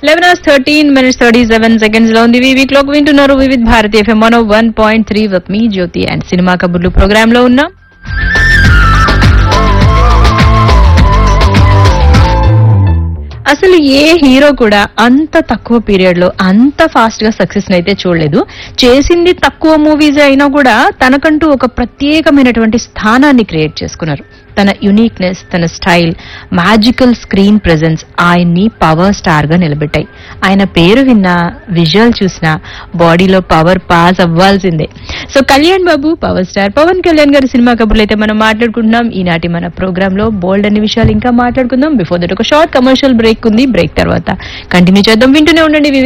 eleven hours thirteen minutes thirty seven seconds లో ఉంది వివి క్లోక్ వింటున్నారు Vividh Bharati FM one one point three with మీ జ్యోతి అండ్ సినిమా కబుర్లు ప్రోగ్రామ్ లో ఉన్నాం అసలు ఏ హీరో కూడా అంత తక్కువ పీరియడ్ లో అంత ఫాస్ట్ గా సక్సెస్ అయితే చూడలేదు చేసింది తక్కువ మూవీస్ అయినా కూడా తనకంటూ ఒక ప్రత్యేకమైనటువంటి స్థానాన్ని క్రియేట్ చేసుకున్నారు తన యునిక్నెస్ తన స్టైల్ మ్యాజికల్ స్క్రీన్ ప్రెజెన్స్ ఆయన్ని పవర్ స్టార్ గా నిలబెట్టాయి ఆయన పేరు విన్నా విజువల్ చూసినా బాడీలో పవర్ పాస్ అవ్వాల్సిందే so Kalyan Babu power star Pawan Kalyan గారి సినిమా కబుర్లు అయితే మనం మాట్లాడుకుంటున్నాం ఈనాటి మన ప్రోగ్రామ్ లో బోల్డ్ అన్ని విషయాలు ఇంకా మాట్లాడుకుందాం బిఫోర్ దట్ ఒక షార్ట్ కమర్షియల్ బ్రేక్ ఉంది బ్రేక్ తర్వాత కంటిన్యూ చేద్దాం వింటూనే ఉండండి